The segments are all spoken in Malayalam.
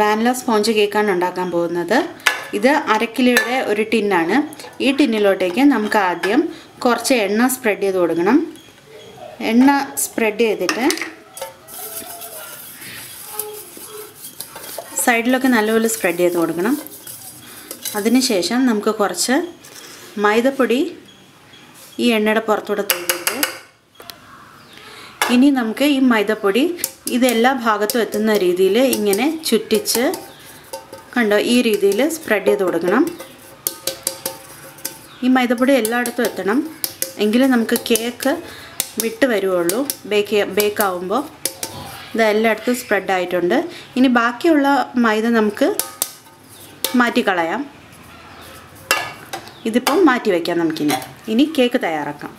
വാനില സ്പോഞ്ച് കേക്കാണ് ഉണ്ടാക്കാൻ പോകുന്നത് ഇത് അര കിലോയുടെ ഒരു ടിന്നാണ് ഈ ടിന്നിലോട്ടേക്ക് നമുക്ക് ആദ്യം കുറച്ച് എണ്ണ സ്പ്രെഡ് ചെയ്ത് കൊടുക്കണം എണ്ണ സ്പ്രെഡ് ചെയ്തിട്ട് സൈഡിലൊക്കെ നല്ലപോലെ സ്പ്രെഡ് ചെയ്ത് കൊടുക്കണം അതിനുശേഷം നമുക്ക് കുറച്ച് മൈദപ്പൊടി ഈ എണ്ണയുടെ പുറത്തൂടെ തൂക്കിയിട്ട് ഇനി നമുക്ക് ഈ മൈദപ്പൊടി ഇതെല്ലാ ഭാഗത്തും എത്തുന്ന രീതിയിൽ ഇങ്ങനെ ചുറ്റിച്ച് കണ്ടോ ഈ രീതിയിൽ സ്പ്രെഡ് ചെയ്ത് കൊടുക്കണം ഈ മൈദപ്പൊടി എല്ലായിടത്തും എത്തണം എങ്കിലേ നമുക്ക് കേക്ക് വിട്ട് വരുവുള്ളൂ ബേക്ക് ബേക്ക് ആവുമ്പോൾ ഇത് എല്ലായിടത്തും സ്പ്രെഡ് ആയിട്ടുണ്ട് ഇനി ബാക്കിയുള്ള മൈദ നമുക്ക് മാറ്റിക്കളയാം ഇതിപ്പം മാറ്റി വയ്ക്കാം നമുക്കിനി ഇനി കേക്ക് തയ്യാറാക്കാം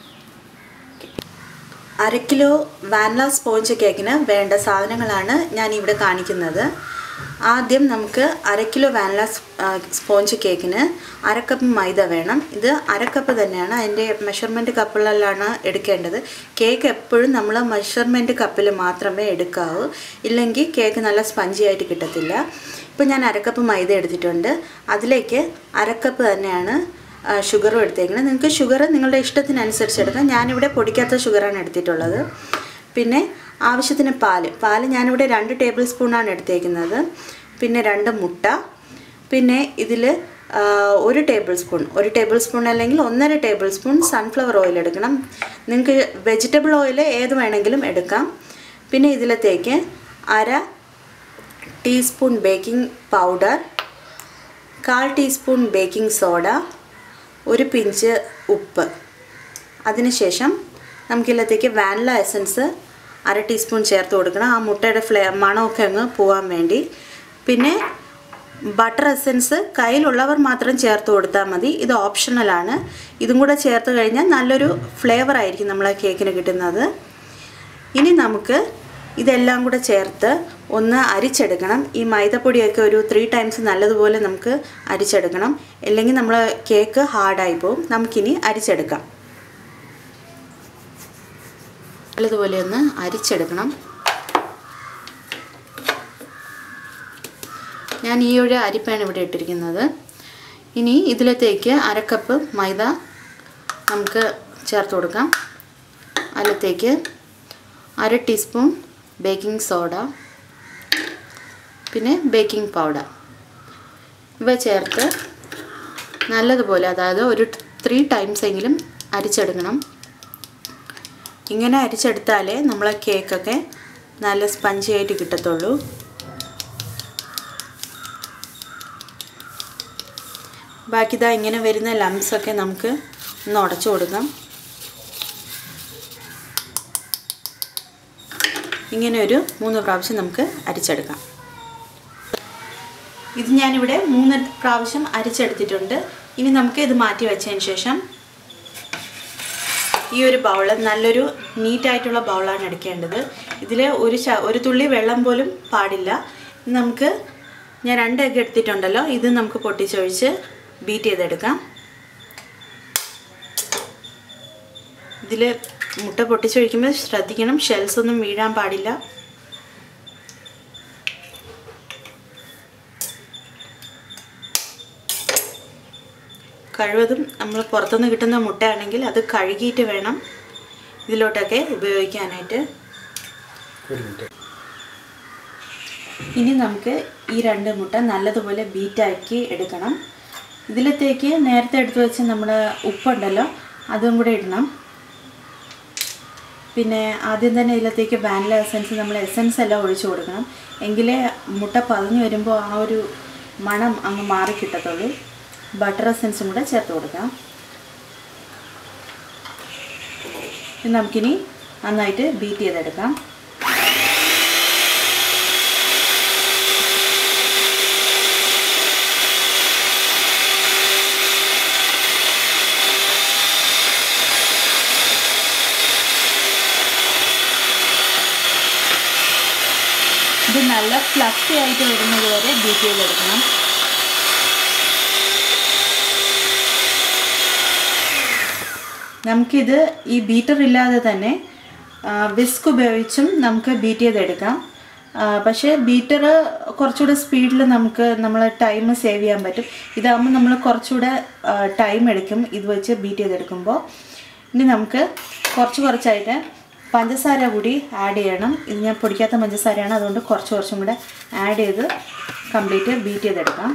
അര കിലോ വാനില സ്പോഞ്ച് കേക്കിന് വേണ്ട സാധനങ്ങളാണ് ഞാൻ ഇവിടെ കാണിക്കുന്നത് ആദ്യം നമുക്ക് അര കിലോ വാനില സ്പോഞ്ച് കേക്കിന് അര കപ്പ് മൈദ വേണം ഇത് അര കപ്പ് തന്നെയാണ് അതിൻ്റെ മെഷർമെൻറ്റ് കപ്പിലാണ് എടുക്കേണ്ടത് കേക്ക് എപ്പോഴും നമ്മൾ മെഷർമെൻറ്റ് കപ്പിൽ മാത്രമേ എടുക്കാവൂ ഇല്ലെങ്കിൽ കേക്ക് നല്ല സ്പഞ്ചി ആയിട്ട് കിട്ടത്തില്ല ഇപ്പോൾ ഞാൻ അരക്കപ്പ് മൈദ എടുത്തിട്ടുണ്ട് അതിലേക്ക് അരക്കപ്പ് തന്നെയാണ് ഷുഗറും എടുത്തേക്കുന്നത് നിങ്ങൾക്ക് ഷുഗർ നിങ്ങളുടെ ഇഷ്ടത്തിനനുസരിച്ച് എടുക്കാം ഞാനിവിടെ പൊടിക്കാത്ത ഷുഗറാണ് എടുത്തിട്ടുള്ളത് പിന്നെ ആവശ്യത്തിന് പാല് പാല് ഞാനിവിടെ രണ്ട് ടേബിൾ സ്പൂണാണ് എടുത്തേക്കുന്നത് പിന്നെ രണ്ട് മുട്ട പിന്നെ ഇതിൽ ഒരു ടേബിൾ സ്പൂൺ ഒരു ടേബിൾ സ്പൂൺ അല്ലെങ്കിൽ ഒന്നര ടേബിൾ സ്പൂൺ സൺഫ്ലവർ ഓയിൽ എടുക്കണം നിങ്ങൾക്ക് വെജിറ്റബിൾ ഓയിൽ ഏത് വേണമെങ്കിലും എടുക്കാം പിന്നെ ഇതിലത്തേക്ക് അര ടീസ്പൂൺ ബേക്കിംഗ് പൗഡർ കാൽ ടീസ്പൂൺ ബേക്കിംഗ് സോഡ ഒരു പിഞ്ച് ഉപ്പ് അതിനുശേഷം നമുക്കില്ലത്തേക്ക് വാനില എസൻസ് അര ടീസ്പൂൺ ചേർത്ത് കൊടുക്കണം ആ മുട്ടയുടെ ഫ്ലേ മണമൊക്കെ അങ്ങ് പോകാൻ വേണ്ടി പിന്നെ ബട്ടർ എസൻസ് കയ്യിലുള്ളവർ മാത്രം ചേർത്ത് കൊടുത്താൽ മതി ഇത് ഓപ്ഷണലാണ് ഇതും കൂടെ ചേർത്ത് കഴിഞ്ഞാൽ നല്ലൊരു ഫ്ലേവർ ആയിരിക്കും നമ്മളെ കേക്കിന് കിട്ടുന്നത് ഇനി നമുക്ക് ഇതെല്ലാം കൂടെ ചേർത്ത് ഒന്ന് അരിച്ചെടുക്കണം ഈ മൈദപ്പൊടിയൊക്കെ ഒരു ത്രീ ടൈംസ് നല്ലതുപോലെ നമുക്ക് അരിച്ചെടുക്കണം അല്ലെങ്കിൽ നമ്മൾ കേക്ക് ഹാർഡായി പോവും നമുക്കിനി അരിച്ചെടുക്കാം നല്ലതുപോലെ ഒന്ന് അരിച്ചെടുക്കണം ഞാൻ ഈ ഒരു അരിപ്പാണ് ഇവിടെ ഇട്ടിരിക്കുന്നത് ഇനി ഇതിലത്തേക്ക് അരക്കപ്പ് മൈദ നമുക്ക് ചേർത്ത് കൊടുക്കാം അതിലത്തേക്ക് അര ടീസ്പൂൺ ബേക്കിംഗ് സോഡ പിന്നെ ബേക്കിംഗ് പൗഡർ ഇവ ചേർത്ത് നല്ലതുപോലെ അതായത് ഒരു ത്രീ ടൈംസ് എങ്കിലും അരിച്ചെടുക്കണം ഇങ്ങനെ അരിച്ചെടുത്താലേ നമ്മളെ കേക്കൊക്കെ നല്ല സ്പഞ്ചി ആയിട്ട് കിട്ടത്തുള്ളൂ ബാക്കി ഇതാ ഇങ്ങനെ വരുന്ന ലംസൊക്കെ നമുക്ക് ഒന്ന് ഉടച്ചു കൊടുക്കാം ഇങ്ങനെ ഒരു മൂന്ന് പ്രാവശ്യം നമുക്ക് അരിച്ചെടുക്കാം ഇത് ഞാനിവിടെ മൂന്ന് പ്രാവശ്യം അരിച്ചെടുത്തിട്ടുണ്ട് ഇനി നമുക്ക് ഇത് മാറ്റി വെച്ചതിന് ശേഷം ഈ ഒരു ബൗള് നല്ലൊരു നീറ്റായിട്ടുള്ള ബൗളാണ് എടുക്കേണ്ടത് ഇതിൽ ഒരു ച ഒരു തുള്ളി വെള്ളം പോലും പാടില്ല നമുക്ക് ഞാൻ രണ്ട് എഗ്ഗ് എടുത്തിട്ടുണ്ടല്ലോ ഇത് നമുക്ക് പൊട്ടിച്ചൊഴിച്ച് ബീറ്റ് ചെയ്തെടുക്കാം ഇതിൽ മുട്ട പൊട്ടിച്ചൊഴിക്കുമ്പോൾ ശ്രദ്ധിക്കണം ഷെൽസ് ഒന്നും വീഴാൻ പാടില്ല കഴിവതും നമ്മൾ പുറത്തുനിന്ന് കിട്ടുന്ന മുട്ടയാണെങ്കിൽ അത് കഴുകിയിട്ട് വേണം ഇതിലോട്ടൊക്കെ ഉപയോഗിക്കാനായിട്ട് ഇനി നമുക്ക് ഈ രണ്ട് മുട്ട നല്ലതുപോലെ ബീറ്റാക്കി എടുക്കണം ഇതിലത്തേക്ക് നേരത്തെ എടുത്തു വെച്ച നമ്മുടെ ഉപ്പുണ്ടല്ലോ അതും കൂടെ ഇടണം പിന്നെ ആദ്യം തന്നെ ഇതിലത്തേക്ക് വാനില എസൻസ് നമ്മൾ എസൻസ് എല്ലാം ഒഴിച്ചു കൊടുക്കണം എങ്കിലേ മുട്ട പതഞ്ഞു വരുമ്പോൾ ആ ഒരു മണം അങ്ങ് മാറി കിട്ടത്തുള്ളൂ ബട്ടർ എസൻസും കൂടെ ചേർത്ത് കൊടുക്കാം നമുക്കിനി നന്നായിട്ട് ബീറ്റ് ചെയ്തെടുക്കാം ഇത് നല്ല ഫ്ലഫി ആയിട്ട് വരുന്നത് വരെ ബീറ്റ് ചെയ്തെടുക്കണം നമുക്കിത് ഈ ബീറ്റർ ഇല്ലാതെ തന്നെ വിസ്ക് ഉപയോഗിച്ചും നമുക്ക് ബീറ്റ് ചെയ്തെടുക്കാം ആ, പക്ഷേ ബീറ്റർ കുറച്ചുകൂടെ സ്പീഡിൽ നമുക്ക് നമ്മൾ ടൈം സേവ് ചെയ്യാൻ പറ്റും ഇതാകുമ്പോൾ നമ്മൾ കുറച്ചുകൂടെ ടൈം എടുക്കും ഇത് വെച്ച് ബീറ്റ് ചെയ്തെടുക്കുമ്പോൾ ഇനി നമുക്ക് കുറച്ച് കുറച്ചായിട്ട് പഞ്ചസാര കൂടി ആഡ് ചെയ്യണം ഇത് ഞാൻ പൊടിക്കാത്ത പഞ്ചസാരയാണ് അതുകൊണ്ട് കുറച്ച് കുറച്ചും കൂടെ ആഡ് ചെയ്ത് കംപ്ലീറ്റ് ബീറ്റ് ചെയ്തെടുക്കാം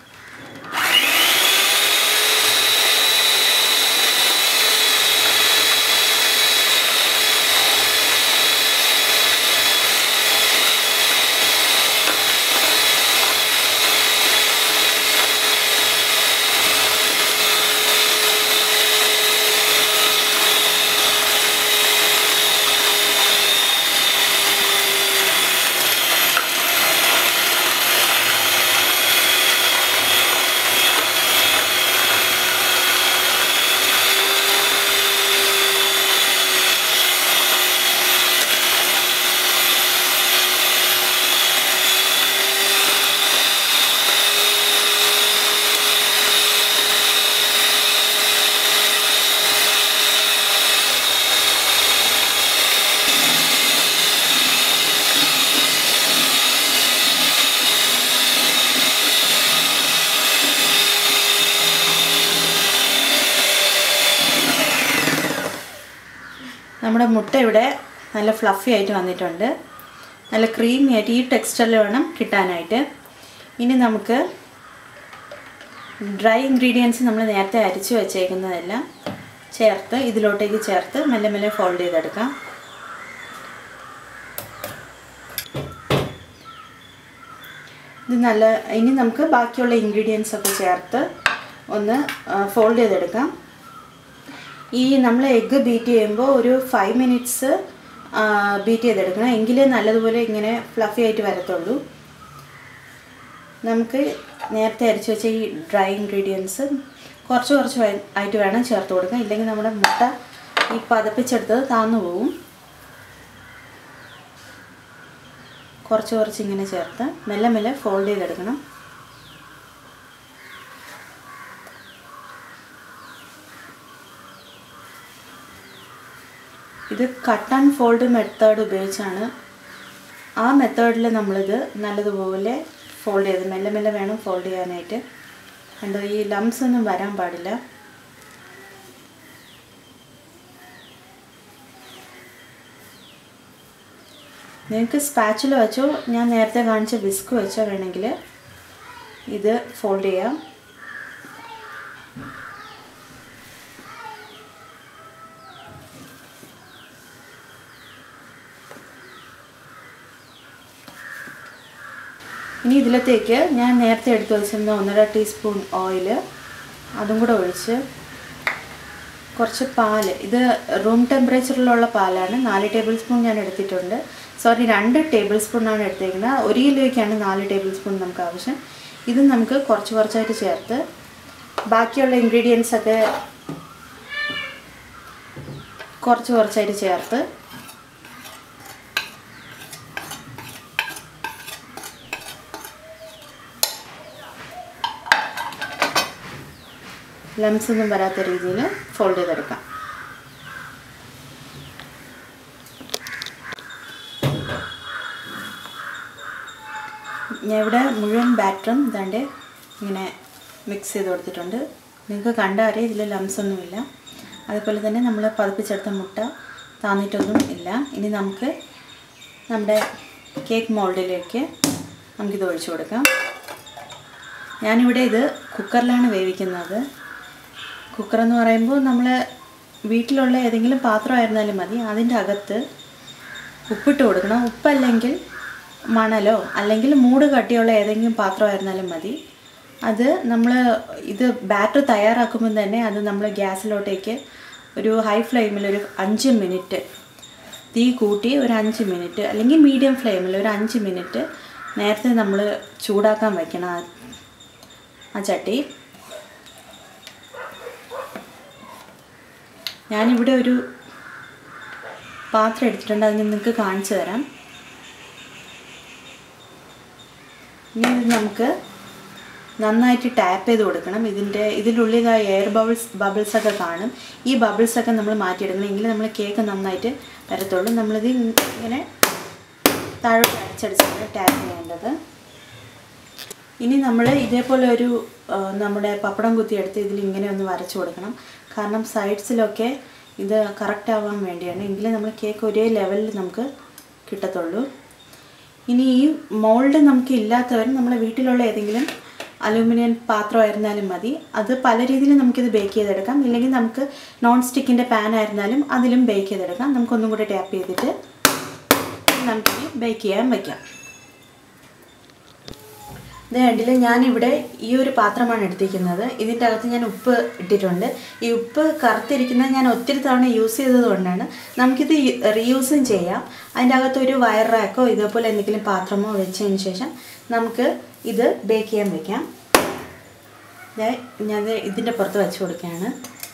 നമ്മുടെ മുട്ട ഇവിടെ നല്ല ഫ്ലഫി ആയിട്ട് വന്നിട്ടുണ്ട് നല്ല ക്രീമി ആയിട്ട് ഈ ടെക്സ്ചറിൽ വേണം കിട്ടാനായിട്ട് ഇനി നമുക്ക് ഡ്രൈ ഇൻഗ്രീഡിയൻസ് നമ്മൾ നേരത്തെ അരിച്ച് വെച്ചേക്കുന്നതെല്ലാം ചേർത്ത് ഇതിലോട്ടേക്ക് ചേർത്ത് മെല്ലെ മെല്ലെ ഫോൾഡ് ചെയ്തെടുക്കാം ഇത് നല്ല ഇനി നമുക്ക് ബാക്കിയുള്ള ഇൻഗ്രീഡിയൻസ് ഒക്കെ ചേർത്ത് ഒന്ന് ഫോൾഡ് ചെയ്തെടുക്കാം ഈ നമ്മൾ എഗ്ഗ് ബീറ്റ് ചെയ്യുമ്പോൾ ഒരു ഫൈവ് മിനിറ്റ്സ് ബീറ്റ് ചെയ്തെടുക്കണം എങ്കിലേ നല്ലതുപോലെ ഇങ്ങനെ ഫ്ലഫി ആയിട്ട് വരത്തുള്ളൂ നമുക്ക് നേരത്തെ അരിച്ച് വെച്ച ഈ ഡ്രൈ ഇൻഗ്രീഡിയൻസ് കുറച്ച് കുറച്ച് വേ- ആയിട്ട് വേണം ചേർത്ത് കൊടുക്കാൻ ഇല്ലെങ്കിൽ നമ്മുടെ മുട്ട ഈ പതപ്പിച്ചെടുത്തത് താന്നു പോവും കുറച്ച് കുറച്ച് ഇങ്ങനെ ചേർത്ത് മെല്ലെ മെല്ലെ ഫോൾഡ് ചെയ്തെടുക്കണം ഇത് കട്ട് ആൻഡ് ഫോൾഡ് മെത്തേഡ് ഉപയോഗിച്ചാണ് ആ മെത്തേഡിൽ നമ്മളിത് നല്ലതുപോലെ ഫോൾഡ് ചെയ്ത് മെല്ലെ മെല്ലെ വേണം ഫോൾഡ് ചെയ്യാനായിട്ട് കണ്ടോ ഈ ലംസ് ഒന്നും വരാൻ പാടില്ല നിങ്ങൾക്ക് സ്പാച്ചിൽ വെച്ചോ ഞാൻ നേരത്തെ കാണിച്ച വിസ്ക് വെച്ചോ വേണമെങ്കിൽ ഇത് ഫോൾഡ് ചെയ്യാം ഇനി ഇതിലത്തേക്ക് ഞാൻ നേരത്തെ എടുത്തു വെച്ചിരുന്ന ഒന്നര ടീസ്പൂൺ ഓയിൽ അതും കൂടെ ഒഴിച്ച് കുറച്ച് പാല് ഇത് റൂം ടെമ്പറേച്ചറിലുള്ള പാലാണ് നാല് ടേബിൾ സ്പൂൺ ഞാൻ എടുത്തിട്ടുണ്ട് സോറി രണ്ട് ടേബിൾ സ്പൂണാണ് എടുത്തേക്കുന്നത് ഒരു കിലോയ്ക്കാണ് നാല് ടേബിൾ സ്പൂൺ നമുക്ക് ആവശ്യം ഇത് നമുക്ക് കുറച്ച് കുറച്ചായിട്ട് ചേർത്ത് ബാക്കിയുള്ള ഇൻഗ്രീഡിയൻസ് ഒക്കെ കുറച്ച് കുറച്ചായിട്ട് ചേർത്ത് ലംസ് ഒന്നും വരാത്ത രീതിയിൽ ഫോൾഡ് ചെയ്തെടുക്കാം ഞാൻ ഇവിടെ മുഴുവൻ ബാറ്ററും ഇതാണ്ട് ഇങ്ങനെ മിക്സ് ചെയ്ത് കൊടുത്തിട്ടുണ്ട് നിങ്ങൾക്ക് കണ്ടാൽ ഇതിൽ ലംസ് ഒന്നുമില്ല അതുപോലെ തന്നെ നമ്മൾ പതിപ്പിച്ചെടുത്ത മുട്ട താന്നിട്ടൊന്നും ഇല്ല ഇനി നമുക്ക് നമ്മുടെ കേക്ക് മോൾഡിലേക്ക് നമുക്കിത് ഒഴിച്ചു കൊടുക്കാം ഞാനിവിടെ ഇത് കുക്കറിലാണ് വേവിക്കുന്നത് കുക്കർ എന്ന് പറയുമ്പോൾ നമ്മൾ വീട്ടിലുള്ള ഏതെങ്കിലും പാത്രമായിരുന്നാലും മതി അതിൻ്റെ അകത്ത് ഉപ്പിട്ട് കൊടുക്കണം ഉപ്പല്ലെങ്കിൽ മണലോ അല്ലെങ്കിൽ മൂട് കട്ടിയുള്ള ഏതെങ്കിലും പാത്രമായിരുന്നാലും മതി അത് നമ്മൾ ഇത് ബാറ്റർ തയ്യാറാക്കുമ്പോൾ തന്നെ അത് നമ്മൾ ഗ്യാസിലോട്ടേക്ക് ഒരു ഹൈ ഫ്ലെയിമിൽ ഒരു അഞ്ച് മിനിറ്റ് തീ കൂട്ടി ഒരു അഞ്ച് മിനിറ്റ് അല്ലെങ്കിൽ മീഡിയം ഫ്ലെയിമിൽ ഒരു അഞ്ച് മിനിറ്റ് നേരത്തെ നമ്മൾ ചൂടാക്കാൻ വയ്ക്കണം ആ- ആ ചട്ടി ഞാനിവിടെ ഒരു പാത്രം എടുത്തിട്ടുണ്ട് അത് ഞാൻ നിങ്ങൾക്ക് കാണിച്ചു തരാം ഇനി ഇത് നമുക്ക് നന്നായിട്ട് ടാപ്പ് ചെയ്ത് കൊടുക്കണം ഇതിൻ്റെ ഇതിനുള്ളിൽ ആ എയർ ബബിൾസ് ബബിൾസ് ഒക്കെ കാണും ഈ ബബിൾസ് ഒക്കെ നമ്മൾ മാറ്റിയെടുക്കണം എങ്കിൽ നമ്മൾ കേക്ക് നന്നായിട്ട് വരത്തുള്ളൂ നമ്മളിത് ഇങ്ങനെ താഴോട്ട് അടിച്ചടിച്ചാണ് ടാപ്പ് ചെയ്യേണ്ടത് ഇനി നമ്മൾ ഇതേപോലെ ഒരു ആ, നമ്മുടെ പപ്പടം കുത്തിയെടുത്ത് ഇതിൽ ഇങ്ങനെ ഒന്ന് വരച്ചു കൊടുക്കണം കാരണം സൈഡ്സിലൊക്കെ ഇത് കറക്റ്റ് ആവാൻ വേണ്ടിയാണ് എങ്കിലേ നമ്മൾ കേക്ക് ഒരേ ലെവലിൽ നമുക്ക് കിട്ടത്തുള്ളൂ ഇനി ഈ മോൾഡ് നമുക്ക് ഇല്ലാത്തവർ നമ്മളെ വീട്ടിലുള്ള ഏതെങ്കിലും അലൂമിനിയം പാത്രമായിരുന്നാലും മതി അത് പല രീതിയിൽ നമുക്കിത് ബേക്ക് ചെയ്തെടുക്കാം ഇല്ലെങ്കിൽ നമുക്ക് നോൺ സ്റ്റിക്കിൻ്റെ പാൻ ആയിരുന്നാലും അതിലും ബേക്ക് ചെയ്തെടുക്കാം നമുക്കൊന്നും കൂടെ ടാപ്പ് ചെയ്തിട്ട് നമുക്കിനി ബേക്ക് ചെയ്യാൻ വയ്ക്കാം ഇത് കണ്ടില്ല ഞാനിവിടെ ഈ ഒരു പാത്രമാണ് എടുത്തിരിക്കുന്നത് ഇതിൻ്റെ അകത്ത് ഞാൻ ഉപ്പ് ഇട്ടിട്ടുണ്ട് ഈ ഉപ്പ് കറുത്തിരിക്കുന്നത് ഞാൻ ഒത്തിരി തവണ യൂസ് ചെയ്തത് കൊണ്ടാണ് നമുക്കിത് റീയൂസും ചെയ്യാം അതിൻ്റെ അകത്ത് ഒരു വയർ റാക്കോ ഇതേപോലെ എന്തെങ്കിലും പാത്രമോ വെച്ചതിന് ശേഷം നമുക്ക് ഇത് ബേക്ക് ചെയ്യാൻ വെക്കാം ദേ ഞാൻ ഇതിൻ്റെ പുറത്ത് വെച്ച് കൊടുക്കുകയാണ്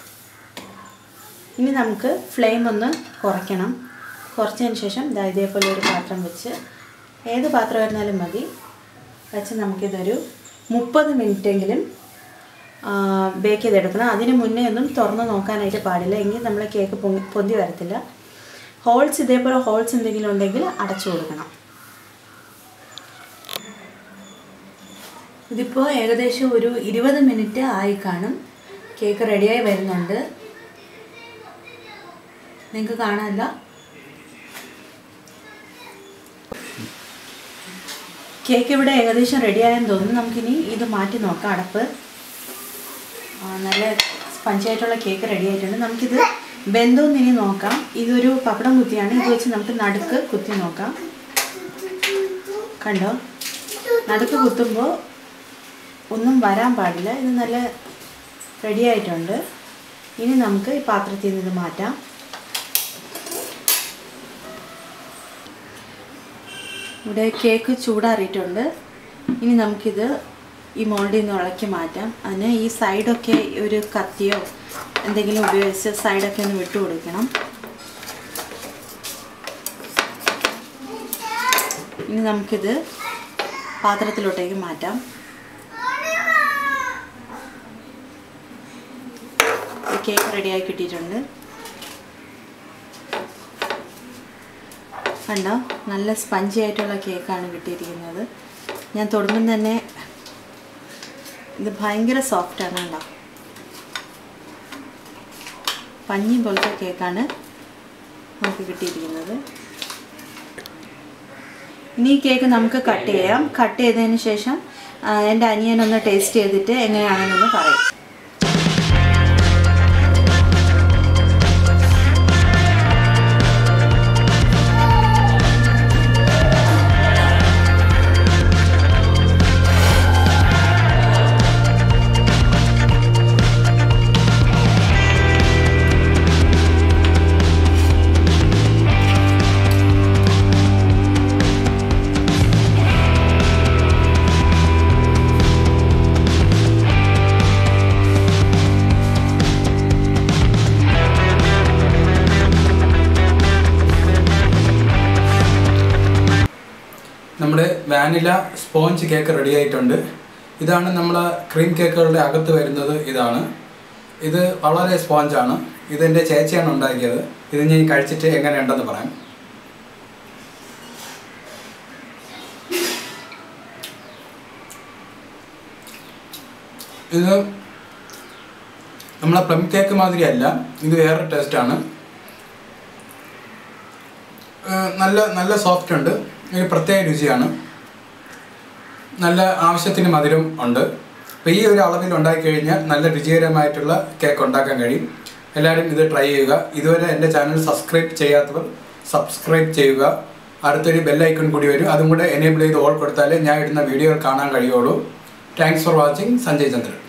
ഇനി നമുക്ക് ഫ്ലെയിം ഒന്ന് കുറയ്ക്കണം കുറച്ചതിന് ശേഷം ദാ ഇതേപോലെ ഒരു പാത്രം വെച്ച് ഏത് പാത്രമായിരുന്നാലും മതി വെച്ച് നമുക്കിതൊരു മുപ്പത് മിനിറ്റെങ്കിലും ബേക്ക് ചെയ്തെടുക്കണം അതിന് മുന്നേ ഒന്നും തുറന്ന് നോക്കാനായിട്ട് പാടില്ല എങ്കിൽ നമ്മൾ കേക്ക് പൊങ്ങി പൊന്തി വരത്തില്ല ഹോൾസ് ഇതേപോലെ ഹോൾസ് എന്തെങ്കിലും ഉണ്ടെങ്കിൽ അടച്ചു കൊടുക്കണം ഇതിപ്പോൾ ഏകദേശം ഒരു ഇരുപത് മിനിറ്റ് ആയി കാണും കേക്ക് റെഡിയായി വരുന്നുണ്ട് നിങ്ങൾക്ക് കാണാമല്ല കേക്ക് ഇവിടെ ഏകദേശം റെഡിയായെന്ന് തോന്നുന്നു നമുക്കിനി ഇത് മാറ്റി നോക്കാം അടപ്പ് ആ, നല്ല സ്പഞ്ചായിട്ടുള്ള കേക്ക് റെഡി ആയിട്ടുണ്ട് നമുക്കിത് ബന്ധമെന്ന് ഇനി നോക്കാം ഇതൊരു പപ്പടം കുത്തിയാണ് ഇത് വെച്ച് നമുക്ക് നടുക്ക് കുത്തി നോക്കാം കണ്ടോ നടുക്ക് കുത്തുമ്പോൾ ഒന്നും വരാൻ പാടില്ല ഇത് നല്ല റെഡി ആയിട്ടുണ്ട് ഇനി നമുക്ക് ഈ പാത്രത്തിൽ നിന്ന് ഇത് മാറ്റാം ഇവിടെ കേക്ക് ചൂടാറിയിട്ടുണ്ട് ഇനി നമുക്കിത് ഈ മോൾഡിൽ നിന്ന് ഇളക്കി മാറ്റാം അതിന് ഈ സൈഡൊക്കെ ഒരു കത്തിയോ എന്തെങ്കിലും ഉപയോഗിച്ച് സൈഡൊക്കെ ഒന്ന് വിട്ടു കൊടുക്കണം ഇനി നമുക്കിത് പാത്രത്തിലോട്ടേക്ക് മാറ്റാം ഈ കേക്ക് റെഡിയായി കിട്ടിയിട്ടുണ്ട് കണ്ടോ നല്ല സ്പഞ്ചി ആയിട്ടുള്ള കേക്കാണ് കിട്ടിയിരിക്കുന്നത് ഞാൻ തൊടുമ്പം തന്നെ ഇത് ഭയങ്കര സോഫ്റ്റാണ് കണ്ടോ പഞ്ഞി പോലത്തെ കേക്കാണ് നമുക്ക് കിട്ടിയിരിക്കുന്നത് ഇനി ഈ കേക്ക് നമുക്ക് കട്ട് ചെയ്യാം കട്ട് ചെയ്തതിന് ശേഷം ആ, എൻ്റെ അനിയനൊന്ന് ടേസ്റ്റ് ചെയ്തിട്ട് എങ്ങനെയാണെന്നൊന്ന് പറയും നമ്മുടെ വാനില സ്പോഞ്ച് കേക്ക് റെഡി ആയിട്ടുണ്ട് ഇതാണ് നമ്മളെ ക്രീം കേക്കുകളുടെ അകത്ത് വരുന്നത് ഇതാണ് ഇത് വളരെ സ്പോഞ്ചാണ് ഇതെൻ്റെ ചേച്ചിയാണ് ഉണ്ടാക്കിയത് ഇത് ഞാൻ കഴിച്ചിട്ട് എങ്ങനെയുണ്ടെന്ന് പറയാം ഇത് നമ്മളെ പ്ലം കേക്ക് മാതിരിയല്ല ഇത് വേറെ ടേസ്റ്റാണ് ഏഹ് നല്ല നല്ല സോഫ്റ്റ് ഉണ്ട് ഒരു പ്രത്യേക രുചിയാണ് നല്ല ആവശ്യത്തിന് മധുരം ഉണ്ട് അപ്പോൾ ഈ ഒരു അളവിൽ ഉണ്ടാക്കി കഴിഞ്ഞാൽ നല്ല രുചികരമായിട്ടുള്ള കേക്ക് ഉണ്ടാക്കാൻ കഴിയും എല്ലാവരും ഇത് ട്രൈ ചെയ്യുക ഇതുവരെ എൻ്റെ ചാനൽ സബ്സ്ക്രൈബ് ചെയ്യാത്തവർ സബ്സ്ക്രൈബ് ചെയ്യുക അടുത്തൊരു ബെല്ലൈക്കൺ കൂടി വരും അതും കൂടെ എനേബിൾ ചെയ്ത് ഓൾ കൊടുത്താലേ ഞാൻ ഇടുന്ന വീഡിയോകൾ കാണാൻ കഴിയുള്ളൂ thanks for watching Sanjay Chandran